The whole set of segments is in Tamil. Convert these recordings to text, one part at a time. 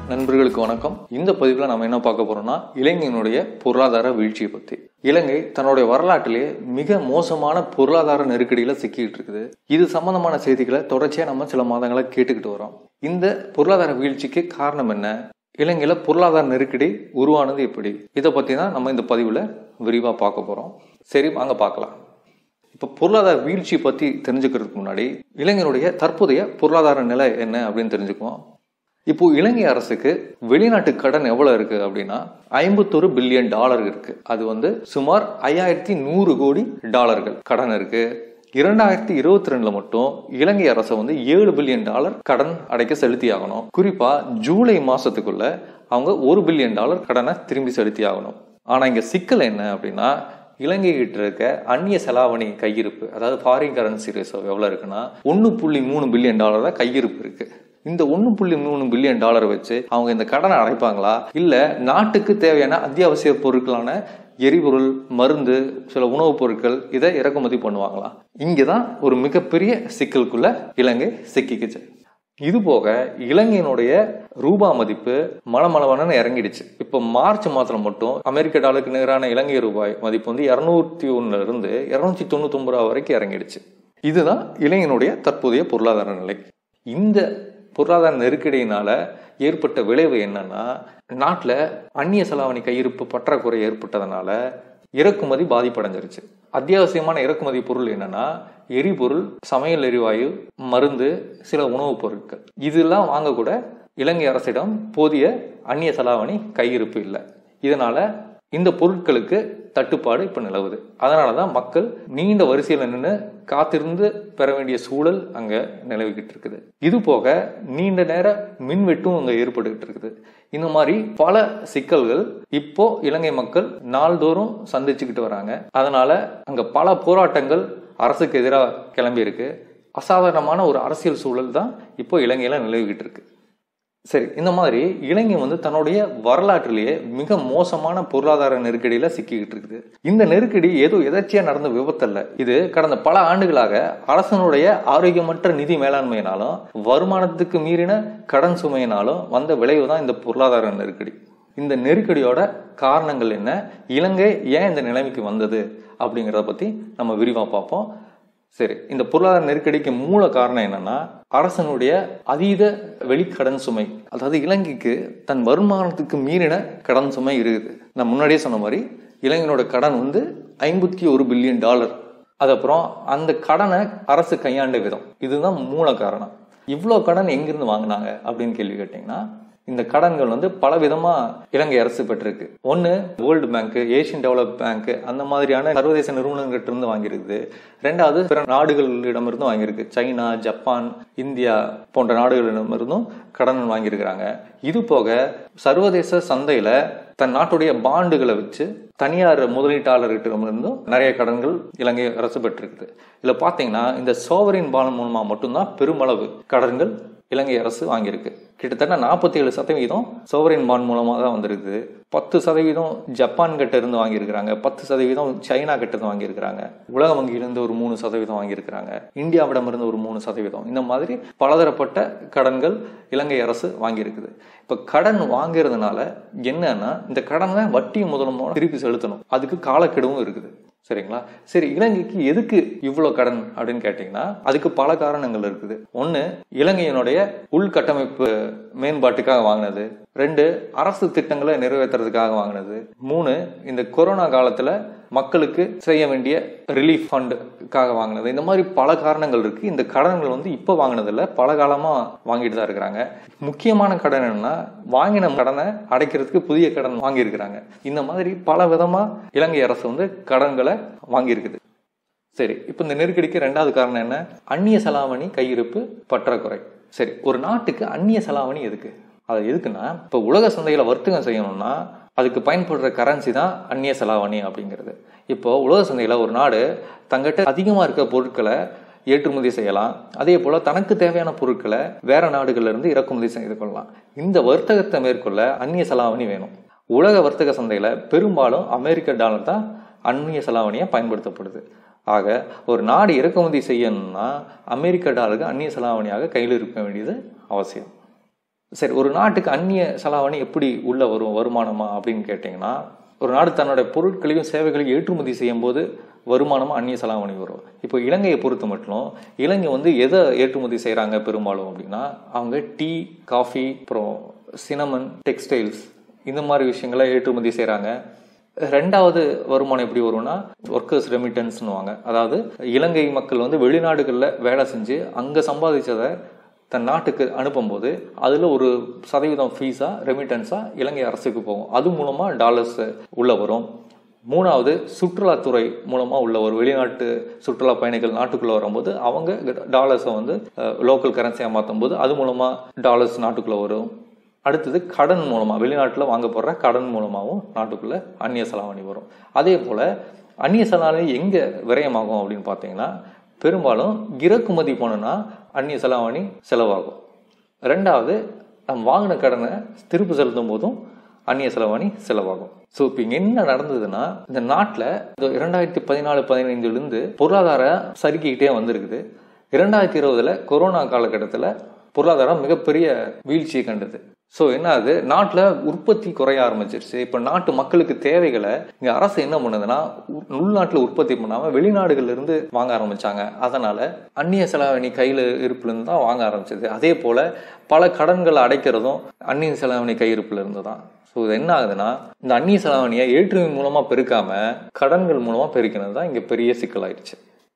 நண்பர்களுக்கு வணக்கம் இந்த பதிவில் நம்ம என்ன பார்க்க போறோம்னா இலங்கையினுடைய பொருளாதார வீழ்ச்சியை பத்தி இலங்கை தன்னுடைய வரலாற்றிலேயே மிக மோசமான பொருளாதார நெருக்கடியில சிக்கிட்டு இருக்குது இது சம்பந்தமான செய்திகளை தொடர்ச்சியா நம்ம சில மாதங்களா கேட்டுக்கிட்டு வரோம் இந்த பொருளாதார வீழ்ச்சிக்கு காரணம் என்ன இலங்கையில பொருளாதார நெருக்கடி உருவானது எப்படி இதை பத்தி தான் நம்ம இந்த பதிவுல விரிவா பார்க்க போறோம் சரி வாங்க பார்க்கலாம் இப்போ பொருளாதார வீழ்ச்சி பற்றி தெரிஞ்சுக்கிறதுக்கு முன்னாடி இலங்கையினுடைய தற்போதைய பொருளாதார நிலை என்ன அப்படின்னு தெரிஞ்சுக்குவோம் இப்போ இலங்கை அரசுக்கு வெளிநாட்டு கடன் எவ்வளவு இருக்கு அப்படின்னா ஐம்பத்தொரு பில்லியன் டாலர் இருக்கு அது வந்து சுமார் ஐயாயிரத்தி நூறு கோடி டாலர்கள் கடன் இருக்கு இரண்டாயிரத்தி இருபத்தி ரெண்டுல மட்டும் இலங்கை அரசு வந்து ஏழு பில்லியன் டாலர் கடன் அடைக்க செலுத்தி ஆகணும் குறிப்பா ஜூலை மாசத்துக்குள்ள அவங்க ஒரு பில்லியன் டாலர் கடனை திரும்பி செலுத்தி ஆகணும் ஆனா இங்க சிக்கல் என்ன அப்படின்னா இலங்கை கிட்ட இருக்க அந்நிய செலாவணி கையிருப்பு அதாவது ஃபாரின் கரன்சி ரிசர்வ் எவ்வளவு இருக்குன்னா ஒன்னு புள்ளி மூணு பில்லியன் டாலர் தான் கையிருப்பு இருக்கு இந்த ஒன்னு புள்ளி மூணு பில்லியன் டாலர் வச்சு அவங்க இந்த கடனை அடைப்பாங்களா இல்ல நாட்டுக்கு தேவையான அத்தியாவசிய பொருட்களான எரிபொருள் மருந்து சில உணவுப் பொருட்கள் இதை இறக்குமதி பண்ணுவாங்களா இங்கதான் ஒரு மிகப்பெரிய சிக்கலுக்குள்ள இலங்கை சிக்கிக்குச்சு இது போக இலங்கையினுடைய ரூபா மதிப்பு மலமளவனு இறங்கிடுச்சு இப்போ மார்ச் மாதம் மட்டும் அமெரிக்க டாலருக்கு நிகரான இலங்கை ரூபாய் மதிப்பு வந்து இரநூத்தி ஒண்ணுல இருந்து இருநூத்தி தொண்ணூத்தி ஒன்பது ரூபா வரைக்கும் இறங்கிடுச்சு இதுதான் இலங்கையினுடைய தற்போதைய பொருளாதார நிலை இந்த பொருளாதார நெருக்கடியினால ஏற்பட்ட விளைவு என்னன்னா நாட்டில் அந்நிய செலாவணி கையிருப்பு பற்றாக்குறை ஏற்பட்டதுனால இறக்குமதி பாதிப்படைஞ்சிருச்சு அத்தியாவசியமான இறக்குமதி பொருள் என்னன்னா எரிபொருள் சமையல் எரிவாயு மருந்து சில உணவுப் பொருட்கள் இதெல்லாம் வாங்கக்கூட இலங்கை அரசிடம் போதிய அந்நிய செலாவணி கையிருப்பு இல்லை இதனால இந்த பொருட்களுக்கு தட்டுப்பாடு இப்ப நிலவுது அதனாலதான் மக்கள் நீண்ட வரிசையில நின்று காத்திருந்து பெற வேண்டிய சூழல் அங்க நிலவிக்கிட்டு இருக்குது இது போக நீண்ட நேர மின்வெட்டும் அங்க ஏற்பட்டுக்கிட்டு இருக்குது இந்த மாதிரி பல சிக்கல்கள் இப்போ இலங்கை மக்கள் நாள்தோறும் சந்திச்சுக்கிட்டு வராங்க அதனால அங்க பல போராட்டங்கள் அரசுக்கு எதிராக கிளம்பி இருக்கு அசாதாரணமான ஒரு அரசியல் சூழல் தான் இப்போ இலங்கையில நிலவிக்கிட்டு இருக்கு சரி இந்த மாதிரி இலங்கை வந்து தன்னுடைய வரலாற்றிலேயே மிக மோசமான பொருளாதார நெருக்கடியில சிக்கிக்கிட்டு இருக்குது இந்த நெருக்கடி ஏதோ எதர்ச்சியா நடந்த விபத்தல்ல இது கடந்த பல ஆண்டுகளாக அரசனுடைய ஆரோக்கியமற்ற நிதி மேலாண்மையினாலும் வருமானத்துக்கு மீறின கடன் சுமையினாலும் வந்த விளைவு தான் இந்த பொருளாதார நெருக்கடி இந்த நெருக்கடியோட காரணங்கள் என்ன இலங்கை ஏன் இந்த நிலைமைக்கு வந்தது அப்படிங்கிறத பத்தி நம்ம விரிவா பார்ப்போம் சரி இந்த பொருளாதார நெருக்கடிக்கு மூல காரணம் என்னன்னா அரசனுடைய அதீத வெளிக்கடன் சுமை அதாவது இலங்கைக்கு தன் வருமானத்துக்கு மீறின கடன் சுமை இருக்குது நான் முன்னாடியே சொன்ன மாதிரி இலங்கையோட கடன் வந்து ஐம்பத்தி ஒரு பில்லியன் டாலர் அது அப்புறம் அந்த கடனை அரசு கையாண்ட விதம் இதுதான் மூல காரணம் இவ்வளோ கடன் எங்கிருந்து வாங்கினாங்க அப்படின்னு கேள்வி கேட்டீங்கன்னா இந்த கடன்கள் வந்து பல விதமா இலங்கை அரசு பெற்றிருக்கு ஒன்னு world bank Asian develop bank அந்த மாதிரியான சர்வதேச நிறுவனங்கிட்ட இருந்து வாங்கியிருக்குது ரெண்டாவது பிற நாடுகளிடமிருந்தும் வாங்கியிருக்கு சைனா ஜப்பான் இந்தியா போன்ற நாடுகளிடமிருந்தும் கடன் வாங்கியிருக்கிறாங்க இது போக சர்வதேச சந்தையில தன் நாட்டுடைய பாண்டுகளை வச்சு தனியார் முதலீட்டாளர்கிட்டமிருந்தும் நிறைய கடன்கள் இலங்கை அரசு பெற்றிருக்குது இதுல பாத்தீங்கன்னா இந்த சோவரின் பாண்ட் மூலமா மட்டும்தான் பெருமளவு கடன்கள் இலங்கை அரசு வாங்கியிருக்கு கிட்டத்தட்ட நாற்பத்தி ஏழு சதவீதம் சோவரின் பாண்ட் மூலமா தான் வந்திருக்குது பத்து சதவீதம் ஜப்பான் கிட்ட இருந்து வாங்கியிருக்கிறாங்க பத்து சதவீதம் சைனா கிட்ட இருந்து வாங்கியிருக்கிறாங்க உலக வங்கியிலிருந்து ஒரு மூணு சதவீதம் வாங்கியிருக்கிறாங்க இந்தியாவிடமிருந்து ஒரு மூணு சதவீதம் இந்த மாதிரி பலதரப்பட்ட கடன்கள் இலங்கை அரசு வாங்கியிருக்குது இப்ப கடன் வாங்குறதுனால என்னன்னா இந்த கடனை வட்டி முதலமோ திருப்பி செலுத்தணும் அதுக்கு காலக்கெடுவும் இருக்குது சரிங்களா சரி இலங்கைக்கு எதுக்கு இவ்வளவு கடன் அப்படின்னு கேட்டீங்கன்னா அதுக்கு பல காரணங்கள் இருக்குது ஒண்ணு இலங்கையினுடைய உள்கட்டமைப்பு மேம்பாட்டுக்காக வாங்கினது ரெண்டு அரசு திட்டங்களை நிறைவேற்றுறதுக்காக வாங்கினது மூணு இந்த கொரோனா காலத்துல மக்களுக்கு செய்ய வேண்டிய ரிலீஃப் ஃபண்டுக்காக வாங்கினது இந்த மாதிரி பல காரணங்கள் இருக்கு இந்த கடன்கள் வந்து இப்ப வாங்கினதில்ல பல காலமா வாங்கிட்டு தான் இருக்கிறாங்க முக்கியமான கடன் என்னன்னா வாங்கின கடனை அடைக்கிறதுக்கு புதிய கடன் வாங்கியிருக்கிறாங்க இந்த மாதிரி பல விதமா இலங்கை அரசு வந்து கடன்களை வாங்கியிருக்குது சரி இப்போ இந்த நெருக்கடிக்கு ரெண்டாவது காரணம் என்ன அந்நிய செலாவணி கையிருப்பு பற்றாக்குறை சரி ஒரு நாட்டுக்கு அந்நிய செலாவணி எதுக்கு அது எதுக்குன்னா இப்போ உலக சந்தையில வர்த்தகம் செய்யணும்னா அதுக்கு பயன்படுற கரன்சி தான் அந்நிய செலாவணி அப்படிங்கிறது இப்போ உலக சந்தையில ஒரு நாடு தங்கிட்ட அதிகமா இருக்க பொருட்களை ஏற்றுமதி செய்யலாம் அதே போல தனக்கு தேவையான பொருட்களை வேற நாடுகள்ல இருந்து இறக்குமதி செய்து கொள்ளலாம் இந்த வர்த்தகத்தை மேற்கொள்ள அந்நிய செலாவணி வேணும் உலக வர்த்தக சந்தையில பெரும்பாலும் அமெரிக்க டாலர் தான் அந்நிய செலாவணியா பயன்படுத்தப்படுது ஆக ஒரு நாடு இறக்குமதி செய்யணும்னா அமெரிக்க டாலருக்கு அந்நிய செலாவணியாக கையில் இருக்க வேண்டியது அவசியம் சரி ஒரு நாட்டுக்கு அந்நிய செலாவணி எப்படி உள்ள வரும் வருமானமா அப்படின்னு கேட்டிங்கன்னா ஒரு நாடு தன்னோட பொருட்களையும் சேவைகளையும் ஏற்றுமதி செய்யும் போது வருமானமா அந்நிய செலாவணி வரும் இப்போ இலங்கையை பொறுத்த மட்டும் இலங்கை வந்து எதை ஏற்றுமதி செய்கிறாங்க பெரும்பாலும் அப்படின்னா அவங்க டீ காஃபி அப்புறம் சினமன் டெக்ஸ்டைல்ஸ் இந்த மாதிரி விஷயங்களை ஏற்றுமதி செய்கிறாங்க ரெண்டாவது வருமானம் எப்படி வரும்னா ஒர்க்கர்ஸ் ரெமிட்டன்ஸ்னுவாங்க அதாவது இலங்கை மக்கள் வந்து வெளிநாடுகளில் வேலை செஞ்சு அங்கே சம்பாதிச்சதை தன் நாட்டுக்கு அனுப்பும்போது அதில் ஒரு சதவீதம் ஃபீஸாக ரெமிட்டன்ஸாக இலங்கை அரசுக்கு போகும் அது மூலமாக டாலர்ஸ் உள்ள வரும் மூணாவது சுற்றுலாத்துறை மூலமாக உள்ள ஒரு வெளிநாட்டு சுற்றுலா பயணிகள் நாட்டுக்குள்ளே வரும்போது அவங்க டாலர்ஸை வந்து லோக்கல் கரன்சியாக மாற்றும் போது அது மூலமாக டாலர்ஸ் நாட்டுக்குள்ளே வரும் அடுத்தது கடன் மூலமாக வெளிநாட்டில் வாங்க போடுற கடன் மூலமாகவும் நாட்டுக்குள்ளே அந்நிய செலாவணி வரும் அதே போல் அந்நிய செலாவணி எங்கே விரயமாகும் அப்படின்னு பார்த்தீங்கன்னா பெரும்பாலும் இறக்குமதி போனோன்னா அந்நிய செலாவணி செலவாகும் ரெண்டாவது நம்ம வாங்கின கடனை திருப்பி செலுத்தும் போதும் அந்நிய செலவாணி செலவாகும் ஸோ இப்போ இங்கே என்ன நடந்ததுன்னா இந்த நாட்டில் இந்த இரண்டாயிரத்தி பதினாலு பதினைந்துலேருந்து பொருளாதார சறுக்கிக்கிட்டே வந்திருக்குது இரண்டாயிரத்தி இருபதுல கொரோனா காலகட்டத்தில் பொருளாதாரம் மிகப்பெரிய வீழ்ச்சியை கண்டது ஸோ என்ன ஆகுது நாட்டில் உற்பத்தி குறைய ஆரம்பிச்சிருச்சு இப்போ நாட்டு மக்களுக்கு தேவைகளை இங்கே அரசு என்ன பண்ணுதுன்னா உள்நாட்டில் உற்பத்தி பண்ணாமல் வெளிநாடுகள்ல இருந்து வாங்க ஆரம்பிச்சாங்க அதனால அந்நிய செலாவணி கையில் இருப்புலேருந்து தான் வாங்க ஆரம்பிச்சது அதே போல பல கடன்களை அடைக்கிறதும் அந்நிய செலாவணி கையிருப்புல இருந்து தான் ஸோ இது என்ன ஆகுதுன்னா இந்த அந்நிய செலாவணியை ஏற்றுமதி மூலமாக பெருக்காம கடன்கள் மூலமாக பெருக்கினது தான் இங்கே பெரிய சிக்கலாயிடுச்சு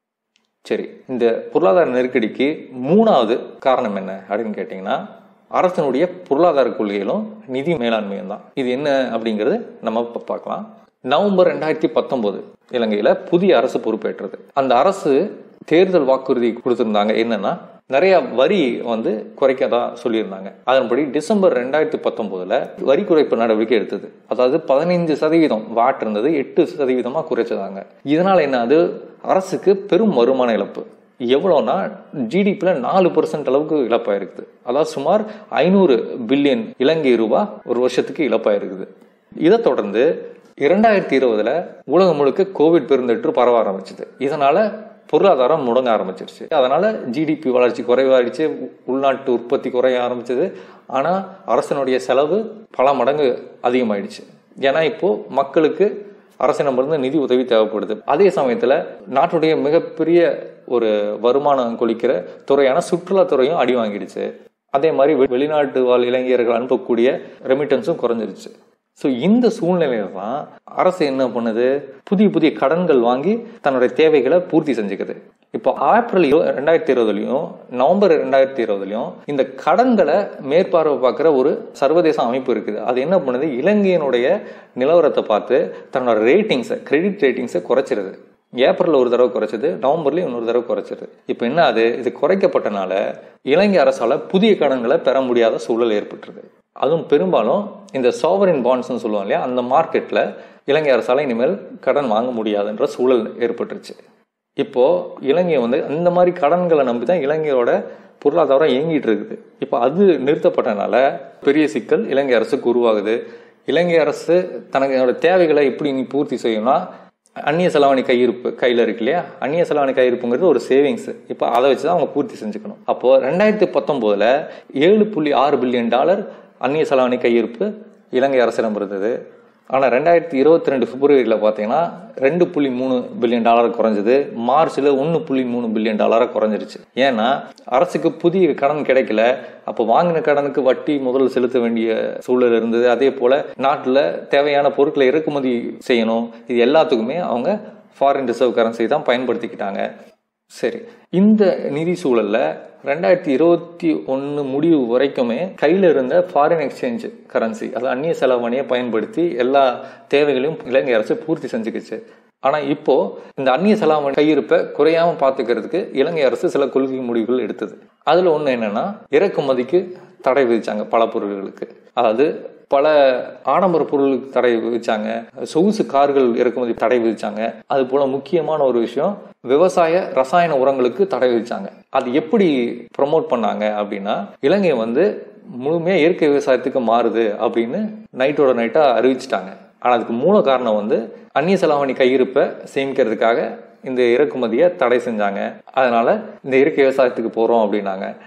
சரி இந்த பொருளாதார நெருக்கடிக்கு மூணாவது காரணம் என்ன அப்படின்னு கேட்டிங்கன்னா அரசனுடைய பொருளாதார கொள்கைகளும் நிதி மேலாண்மையும் தான் இது என்ன அப்படிங்கிறது நம்ம இப்போ பார்க்கலாம் நவம்பர் ரெண்டாயிரத்தி பத்தொன்பது இலங்கையில புதிய அரசு பொறுப்பேற்றது அந்த அரசு தேர்தல் வாக்குறுதி கொடுத்திருந்தாங்க என்னன்னா நிறைய வரி வந்து குறைக்கதா சொல்லியிருந்தாங்க அதன்படி டிசம்பர் ரெண்டாயிரத்தி பத்தொன்பதுல வரி குறைப்பு நடவடிக்கை எடுத்தது அதாவது பதினைஞ்சு சதவீதம் வாட் இருந்தது எட்டு சதவீதமா குறைச்சதாங்க இதனால என்ன அது அரசுக்கு பெரும் வருமான இழப்பு எவ்வளோனா ஜிடிபியில் நாலு பர்சன்ட் அளவுக்கு இழப்பாயிருக்குது அதாவது சுமார் ஐநூறு பில்லியன் இலங்கை ரூபாய் ஒரு வருஷத்துக்கு இழப்பாயிருக்குது இதை தொடர்ந்து இரண்டாயிரத்தி இருபதுல உலகம் முழுக்க கோவிட் பெருந்தொற்று பரவ ஆரம்பிச்சது இதனால பொருளாதாரம் முடங்க ஆரம்பிச்சிருச்சு அதனால ஜிடிபி வளர்ச்சி குறைவாயிடுச்சு உள்நாட்டு உற்பத்தி குறைய ஆரம்பிச்சது ஆனா அரசனுடைய செலவு பல மடங்கு அதிகமாயிடுச்சு ஏன்னா இப்போ மக்களுக்கு அரசிடமிருந்து நிதி உதவி தேவைப்படுது அதே சமயத்துல நாட்டுடைய மிகப்பெரிய ஒரு வருமானம் கொளிக்கிற துறையான சுற்றுலாத்துறையும் அடி வாங்கிடுச்சு அதே மாதிரி வெளிநாட்டு வாழ் இளைஞர்கள் அனுப்பக்கூடிய ரெமிட்டன்ஸும் குறைஞ்சிருச்சு ஸோ இந்த சூழ்நிலையில தான் அரசு என்ன பண்ணுது புதிய புதிய கடன்கள் வாங்கி தன்னுடைய தேவைகளை பூர்த்தி செஞ்சுக்குது இப்போ ஏப்ரல் ரெண்டாயிரத்தி இருபதுலையும் நவம்பர் ரெண்டாயிரத்தி இருபதுலையும் இந்த கடன்களை மேற்பார்வை பார்க்குற ஒரு சர்வதேச அமைப்பு இருக்குது அது என்ன பண்ணுது இலங்கையினுடைய நிலவரத்தை பார்த்து தன்னோட ரேட்டிங்ஸை கிரெடிட் ரேட்டிங்ஸை குறைச்சிருது ஏப்ரல் ஒரு தடவை குறைச்சது நவம்பர்லயும் இன்னொரு தடவை குறைச்சது இப்போ என்ன ஆகுது இது குறைக்கப்பட்டனால இலங்கை அரசால புதிய கடன்களை பெற முடியாத சூழல் ஏற்பட்டுருது அதுவும் பெரும்பாலும் இந்த சாவரின் பாண்ட்ஸ்னு சொல்லுவோம் இல்லையா அந்த மார்க்கெட்ல இலங்கை அரசால இனிமேல் கடன் வாங்க முடியாதுன்ற சூழல் ஏற்பட்டுருச்சு இப்போ இலங்கை வந்து அந்த மாதிரி கடன்களை நம்பி தான் இலங்கையோட பொருளாதாரம் இயங்கிட்டு இருக்குது இப்போ அது நிறுத்தப்பட்டனால பெரிய சிக்கல் இலங்கை அரசுக்கு உருவாகுது இலங்கை அரசு தனக்கு தேவைகளை எப்படி நீ பூர்த்தி செய்யணும்னா அந்நிய செலாவணி கையிருப்பு கையில் இருக்கு இல்லையா அந்நிய செலாவணி கையிருப்புங்கிறது ஒரு சேவிங்ஸ் இப்போ அதை வச்சு தான் அவங்க பூர்த்தி செஞ்சுக்கணும் அப்போ ரெண்டாயிரத்தி பத்தொம்போதுல ஏழு புள்ளி ஆறு பில்லியன் டாலர் அந்நிய செலாவணி கையிருப்பு இலங்கை அரசிடம் இருந்தது ஆனால் ரெண்டாயிரத்தி இருபத்தி ரெண்டு பிப்ரவரியில் பார்த்தீங்கன்னா ரெண்டு புள்ளி மூணு பில்லியன் டாலர் குறைஞ்சது மார்ச்சில் ஒன்று புள்ளி மூணு பில்லியன் டாலராக குறைஞ்சிருச்சு ஏன்னா அரசுக்கு புதிய கடன் கிடைக்கல அப்போ வாங்கின கடனுக்கு வட்டி முதல்ல செலுத்த வேண்டிய சூழல் இருந்தது அதே போல் நாட்டில் தேவையான பொருட்களை இறக்குமதி செய்யணும் இது எல்லாத்துக்குமே அவங்க ஃபாரின் ரிசர்வ் கரன்சி தான் பயன்படுத்திக்கிட்டாங்க சரி இந்த நிதி சூழல்ல ரெண்டாயிரத்தி இருபத்தி ஒன்று முடிவு வரைக்குமே கையில் இருந்த ஃபாரின் எக்ஸ்சேஞ்ச் கரன்சி அது அந்நிய செலவணியை பயன்படுத்தி எல்லா தேவைகளையும் இலங்கை அரசு பூர்த்தி செஞ்சுக்கிச்சு ஆனால் இப்போ இந்த அந்நிய செலாவணி கையிருப்பை குறையாம பார்த்துக்கிறதுக்கு இலங்கை அரசு சில கொள்கை முடிவுகள் எடுத்தது அதில் ஒன்று என்னன்னா இறக்குமதிக்கு தடை விதிச்சாங்க பல பொருள்களுக்கு அதாவது பல ஆடம்பர பொருளுக்கு தடை விதிச்சாங்க சொகுசு கார்கள் இறக்குமதி தடை விதிச்சாங்க அது போல முக்கியமான ஒரு விஷயம் விவசாய ரசாயன உரங்களுக்கு தடை விதிச்சாங்க அது எப்படி ப்ரமோட் பண்ணாங்க அப்படின்னா இலங்கை வந்து முழுமையா இயற்கை விவசாயத்துக்கு மாறுது அப்படின்னு நைட்டோட நைட்டா அறிவிச்சிட்டாங்க ஆனா அதுக்கு மூல காரணம் வந்து அந்நிய செலாவணி கையிருப்பை சேமிக்கிறதுக்காக இந்த இறக்குமதியை தடை செஞ்சாங்க அதனால இந்த இயற்கை விவசாயத்துக்கு போறோம் அப்படின்னாங்க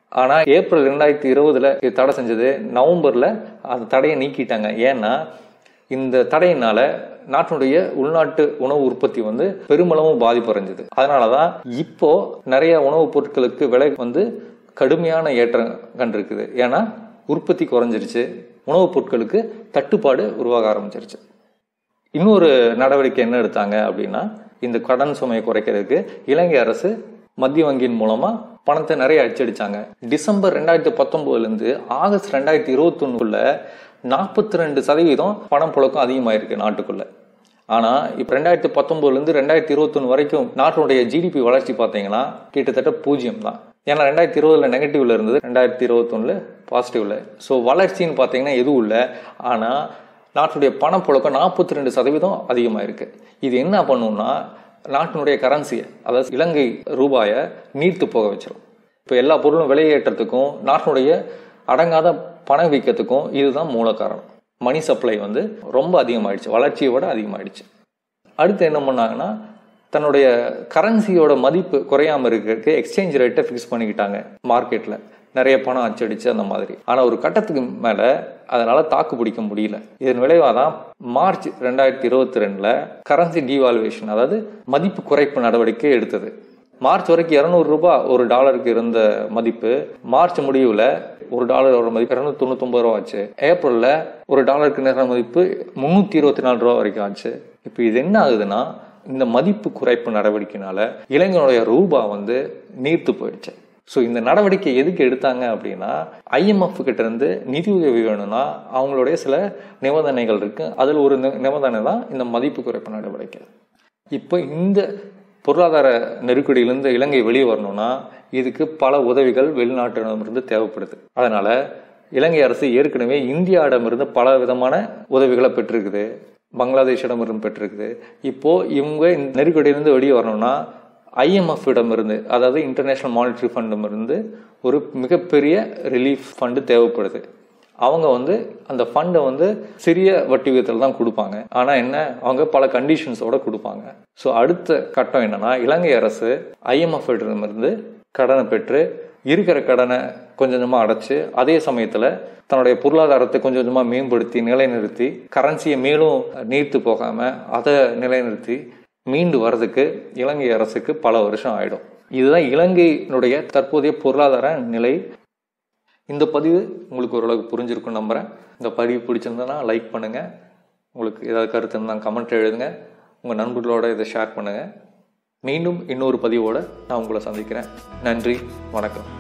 ஆனால் ஏப்ரல் ரெண்டாயிரத்தி இருபதுல இது தடை செஞ்சது நவம்பரில் அந்த தடையை நீக்கிட்டாங்க ஏன்னா இந்த தடையினால நாட்டினுடைய உள்நாட்டு உணவு உற்பத்தி வந்து பெருமளவும் பாதிப்பு அடைஞ்சது அதனால தான் இப்போ நிறைய உணவுப் பொருட்களுக்கு விலை வந்து கடுமையான ஏற்றம் கண்டிருக்குது ஏன்னா உற்பத்தி குறைஞ்சிருச்சு உணவுப் பொருட்களுக்கு தட்டுப்பாடு உருவாக ஆரம்பிச்சிருச்சு இன்னொரு நடவடிக்கை என்ன எடுத்தாங்க அப்படின்னா இந்த கடன் சுமையை குறைக்கிறதுக்கு இலங்கை அரசு மத்திய வங்கியின் மூலமா பணத்தை நிறைய அச்சடிச்சாங்க டிசம்பர் ரெண்டாயிரத்தி பத்தொன்பதுல இருந்து ஆகஸ்ட் ரெண்டாயிரத்தி இருபத்தி ஒண்ணுக்குள்ள நாற்பத்தி ரெண்டு சதவீதம் பணம் புழக்கம் அதிகமாயிருக்கு நாட்டுக்குள்ள ஆனா இப்ப ரெண்டாயிரத்தி பத்தொன்பதுல இருந்து ரெண்டாயிரத்தி இருபத்தொன்னு வரைக்கும் நாட்டினுடைய ஜிடிபி வளர்ச்சி பார்த்தீங்கன்னா கிட்டத்தட்ட பூஜ்ஜியம் தான் ஏன்னா ரெண்டாயிரத்தி இருபதுல நெகட்டிவ்ல இருந்தது ரெண்டாயிரத்தி இருபத்தொன்னுல பாசிட்டிவ்ல ஸோ வளர்ச்சின்னு பார்த்தீங்கன்னா எதுவும் இல்லை ஆனா நாட்டுடைய பணப்புழக்கம் நாற்பத்தி ரெண்டு சதவீதம் அதிகமாக இருக்கு இது என்ன பண்ணும்னா நாட்டினுடைய கரன்சியை அதாவது இலங்கை ரூபாயை நீர்த்து போக வச்சிடும் இப்போ எல்லா பொருளும் விலையேற்றத்துக்கும் நாட்டினுடைய அடங்காத பணவீக்கத்துக்கும் இதுதான் மூல காரணம் மணி சப்ளை வந்து ரொம்ப அதிகமாயிடுச்சு வளர்ச்சியை விட அதிகமாயிடுச்சு அடுத்து என்ன பண்ணாங்கன்னா தன்னுடைய கரன்சியோட மதிப்பு குறையாம இருக்கிறதுக்கு எக்ஸ்சேஞ்ச் ரேட்டை ஃபிக்ஸ் பண்ணிக்கிட்டாங்க மார்க்கெட்ல நிறைய பணம் அச்சடிச்சு அந்த மாதிரி ஆனா ஒரு கட்டத்துக்கு மேல அதனால தாக்கு பிடிக்க முடியல இதன் விளைவாக தான் மார்ச் ரெண்டாயிரத்தி இருபத்தி ரெண்டுல கரன்சி டிவால்வேஷன் அதாவது மதிப்பு குறைப்பு நடவடிக்கை எடுத்தது மார்ச் வரைக்கும் இருநூறு ரூபாய் ஒரு டாலருக்கு இருந்த மதிப்பு மார்ச் முடிவுல ஒரு டாலரோட மதிப்பு இருநூத்தி தொண்ணூத்தொன்பது ரூபா ஆச்சு ஏப்ரல்ல ஒரு டாலருக்கு நேர மதிப்பு முன்னூத்தி இருபத்தி நாலு ரூபா வரைக்கும் ஆச்சு இப்போ இது என்ன ஆகுதுன்னா இந்த மதிப்பு குறைப்பு நடவடிக்கைனால இளைஞனுடைய ரூபா வந்து நீர்த்து போயிடுச்சு ஸோ இந்த நடவடிக்கை எதுக்கு எடுத்தாங்க அப்படின்னா ஐஎம்எஃப் கிட்ட இருந்து நிதி உதவி வேணும்னா அவங்களுடைய சில நிபந்தனைகள் இருக்கு அதில் ஒரு நி- நிபந்தனை தான் இந்த மதிப்பு குறைப்பு நடவடிக்கை இப்போ இந்த பொருளாதார நெருக்கடியிலிருந்து இலங்கை வெளியே வரணும்னா இதுக்கு பல உதவிகள் வெளிநாட்டிடமிருந்து தேவைப்படுது அதனால இலங்கை அரசு ஏற்கனவே இந்தியாவிடமிருந்து பல விதமான உதவிகளை பெற்றிருக்குது பங்களாதேஷிடமிருந்து பெற்றிருக்குது இப்போ இவங்க இந்த நெருக்கடியிலிருந்து வெளியே வரணும்னா IMF இடமிருந்து அதாவது இன்டர்நேஷனல் மானிட்டரி ஃபண்டிடம் இருந்து ஒரு மிகப்பெரிய ரிலீஃப் ஃபண்டு தேவைப்படுது அவங்க வந்து அந்த ஃபண்டை வந்து சிறிய வட்டி விகிதத்தில் தான் கொடுப்பாங்க ஆனால் என்ன அவங்க பல கண்டிஷன்ஸோட கொடுப்பாங்க ஸோ அடுத்த கட்டம் என்னன்னா இலங்கை அரசு IMF இடமிருந்து கடனை பெற்று இருக்கிற கடனை கொஞ்சம் கொஞ்சமாக அடைச்சு அதே சமயத்தில் தன்னுடைய பொருளாதாரத்தை கொஞ்சம் கொஞ்சமாக மேம்படுத்தி நிலைநிறுத்தி கரன்சியை மேலும் நீர்த்து போகாமல் அதை நிலைநிறுத்தி மீண்டு வர்றதுக்கு இலங்கை அரசுக்கு பல வருஷம் ஆயிடும் இதுதான் இலங்கையினுடைய தற்போதைய பொருளாதார நிலை இந்த பதிவு உங்களுக்கு ஓரளவுக்கு புரிஞ்சிருக்கும் நம்புறேன் இந்த பதிவு பிடிச்சிருந்ததுன்னா லைக் பண்ணுங்க உங்களுக்கு ஏதாவது கருத்து இருந்தால் கமெண்ட் எழுதுங்க உங்கள் நண்பர்களோட இதை ஷேர் பண்ணுங்க மீண்டும் இன்னொரு பதிவோட நான் உங்களை சந்திக்கிறேன் நன்றி வணக்கம்